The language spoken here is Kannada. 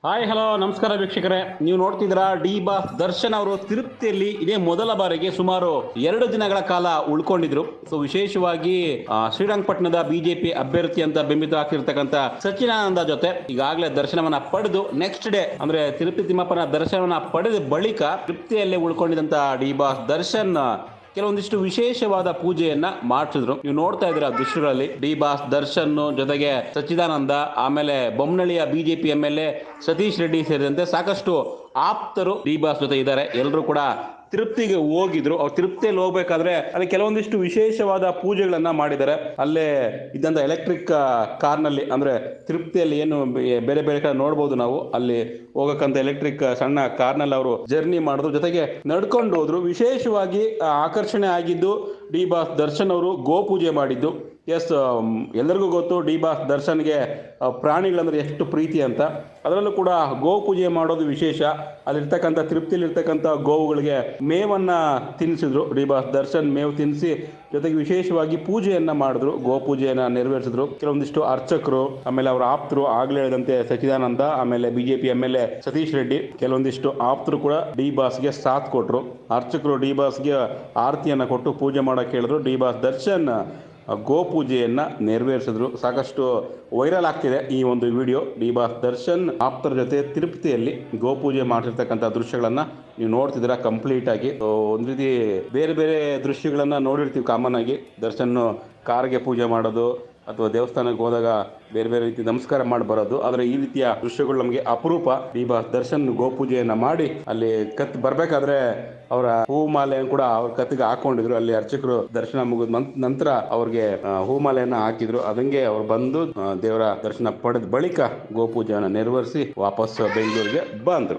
ಹಾಯ್ ಹಲೋ ನಮಸ್ಕಾರ ವೀಕ್ಷಕರೇ ನೀವು ನೋಡ್ತಿದ್ದೀರಾ ಡಿ ಬಾಸ್ ದರ್ಶನ್ ಅವರು ತಿರುಪತಿಯಲ್ಲಿ ಇದೇ ಮೊದಲ ಬಾರಿಗೆ ಸುಮಾರು ಎರಡು ದಿನಗಳ ಕಾಲ ಉಳ್ಕೊಂಡಿದ್ರು ಸೊ ವಿಶೇಷವಾಗಿ ಆ, ಶ್ರೀರಂಗಪಟ್ಟಣದ ಬಿಜೆಪಿ ಅಭ್ಯರ್ಥಿ ಅಂತ ಬಿಂಬಿತ ಆಗ್ತಿರ್ತಕ್ಕಂಥ ಸಚ್ಚಿದಾನಂದ ಜೊತೆ ಈಗಾಗಲೇ ದರ್ಶನವನ್ನ ಪಡೆದು ನೆಕ್ಸ್ಟ್ ಡೇ ಅಂದ್ರೆ ತಿರುಪತಿ ತಿಮ್ಮಪ್ಪನ ದರ್ಶನವನ್ನ ಪಡೆದ ಬಳಿಕ ತೃಪ್ತಿಯಲ್ಲೇ ಉಳ್ಕೊಂಡಿದ್ದಂತ ಡಿ ಬಾಸ್ ದರ್ಶನ್ ಕೆಲವೊಂದಿಷ್ಟು ವಿಶೇಷವಾದ ಪೂಜೆಯನ್ನ ಮಾಡಿಸಿದ್ರು ನೀವು ನೋಡ್ತಾ ಇದ್ದೀರಾ ದೃಶ್ಯಗಳಲ್ಲಿ ಡಿ ಬಾಸ್ ದರ್ಶನ್ ಜೊತೆಗೆ ಸಚ್ಚಿದಾನಂದ ಆಮೇಲೆ ಬೊಮ್ಮನಳ್ಳಿಯ BJP M L A Satish Reddy ಸೇರಿದಂತೆ ಸಾಕಷ್ಟು ಆಪ್ತರು ಡಿ ಬಾಸ್ ಜೊತೆ ಇದ್ದಾರೆ ಎಲ್ಲರೂ ಕೂಡ ತಿರುಪ್ತಿಗೆ ಹೋಗಿದ್ರು ಅವ್ರು ತಿರುಪ್ತಿಯಲ್ಲಿ ಹೋಗ್ಬೇಕಾದ್ರೆ ಅಲ್ಲಿ ಕೆಲವೊಂದಿಷ್ಟು ವಿಶೇಷವಾದ ಪೂಜೆಗಳನ್ನ ಮಾಡಿದ್ದಾರೆ ಅಲ್ಲೇ ಇದ್ದಂತ ಎಲೆಕ್ಟ್ರಿಕ್ ಕಾರ್ನಲ್ಲಿ ಅಂದ್ರೆ ತಿರುಪ್ತಿಯಲ್ಲಿ ಏನು ಬೆ- ಬೇರೆ ಬೇರೆ ಕಡೆ ನೋಡ್ಬೋದು ನಾವು ಅಲ್ಲಿ ಹೋಗಕ್ಕಂತ ಎಲೆಕ್ಟ್ರಿಕ್ ಸಣ್ಣ ಕಾರ್ನಲ್ಲಿ ಅವರು ಜರ್ನಿ ಮಾಡಿದ್ರು ಜೊತೆಗೆ ನಡ್ಕೊಂಡು ಹೋದ್ರು ವಿಶೇಷವಾಗಿ ಆ, ಆಕರ್ಷಣೆ ಆಗಿದ್ದು ಡಿ ಬಾಸ್ ದರ್ಶನ್ ಅವರು ಗೋ ಪೂಜೆ ಮಾಡಿದ್ದು ಎಸ್ ಎಲ್ಲರಿಗೂ ಗೊತ್ತು ಡಿ ಬಾಸ್ ದರ್ಶನ್ಗೆ ಆ, ಪ್ರಾಣಿಗಳಂದ್ರೆ ಎಷ್ಟು ಪ್ರೀತಿ ಅಂತ ಅದರಲ್ಲೂ ಕೂಡ ಗೋ ಪೂಜೆ ಮಾಡೋದು ವಿಶೇಷ ಅಲ್ಲಿರ್ತಕ್ಕಂಥ ತಿರುಪ್ತಿಲಿರ್ತಕ್ಕಂಥ ಗೋವುಗಳಿಗೆ ಮೇವನ್ನ ತಿನ್ನಿಸಿದ್ರು ಡಿ ಬಾಸ್ ದರ್ಶನ್ ಮೇವು ತಿನ್ನಿಸಿ ಜೊತೆಗೆ ವಿಶೇಷವಾಗಿ ಪೂಜೆಯನ್ನ ಮಾಡಿದ್ರು ಗೋ ಪೂಜೆಯನ್ನ ನೆರವೇರಿಸಿದ್ರು ಕೆಲವೊಂದಿಷ್ಟು ಅರ್ಚಕರು ಆಮೇಲೆ ಅವರ ಆಪ್ತರು ಆಗ್ಲೇ ಹೇಳಿದಂತೆ ಸಚಿದಾನಂದ ಆಮೇಲೆ BJP M L A Satish Reddy ಕೆಲವೊಂದಿಷ್ಟು ಆಪ್ತರು ಕೂಡ ಡಿ ಬಾಸ್ಗೆ ಸಾಥ್ ಕೊಟ್ರು ಅರ್ಚಕರು ಡಿ ಬಾಸ್ಗೆ ಆರತಿಯನ್ನ ಕೊಟ್ಟು ಪೂಜೆ ಮಾಡಕ್ಕೆ ಹೇಳಿದ್ರು ಡಿ ಬಾಸ್ ದರ್ಶನ್ ಗೋ ಪೂಜೆಯನ್ನ ನೆರವೇರಿಸಿದ್ರು ಸಾಕಷ್ಟು ವೈರಲ್ ಆಗ್ತಿದೆ ಈ ಒಂದು ವಿಡಿಯೋ ಡಿ ಬಾಸ್ ದರ್ಶನ್ ಆಪ್ತರ ಜೊತೆ ತಿರುಪತಿಯಲ್ಲಿ ಗೋ ಪೂಜೆ ಮಾಡಿರ್ತಕ್ಕಂಥ ದೃಶ್ಯಗಳನ್ನ ನೀವು ನೋಡ್ತಿದ್ದೀರಾ ಕಂಪ್ಲೀಟ್ ಆಗಿ So, ಒಂದ್ ರೀತಿ ಬೇರೆ ಬೇರೆ ದೃಶ್ಯಗಳನ್ನ ನೋಡಿರ್ತೀವಿ ಕಾಮನ್ ಆಗಿ ದರ್ಶನ್ ಕಾರ್ಗೆ ಪೂಜೆ ಮಾಡೋದು ಅಥವಾ ದೇವಸ್ಥಾನಕ್ಕೆ ಹೋದಾಗ ಬೇರೆ ಬೇರೆ ರೀತಿ ನಮಸ್ಕಾರ ಮಾಡಿ ಬರೋದು ಆದರೆ ಈ ರೀತಿಯ ದೃಶ್ಯಗಳು ನಮಗೆ ಅಪರೂಪ ಈ ಬಾ- ದರ್ಶನ್ ಗೋಪೂಜೆಯನ್ನ ಮಾಡಿ ಅಲ್ಲಿ ಕತ್ ಬರ್ಬೇಕಾದ್ರೆ ಅವರ ಹೂಮಾಲೆಯನ್ನು ಕೂಡ ಅವ್ರ ಕತ್ತಿಗೆ ಹಾಕೊಂಡಿದ್ರು ಅಲ್ಲಿ ಅರ್ಚಕರು ದರ್ಶನ ಮುಗಿದ ನಂತರ ಅವ್ರಿಗೆ ಆ, ಹೂಮಾಲೆಯನ್ನ ಹಾಕಿದ್ರು ಅದಂಗೆ ಅವ್ರು ಬಂದು ಆ, ದೇವರ ದರ್ಶನ ಪಡೆದ ಬಳಿಕ ಗೋಪೂಜೆಯನ್ನ ನೆರವೇರಿಸಿ ವಾಪಸ್ ಬೆಂಗಳೂರಿಗೆ ಬಂದ್ರು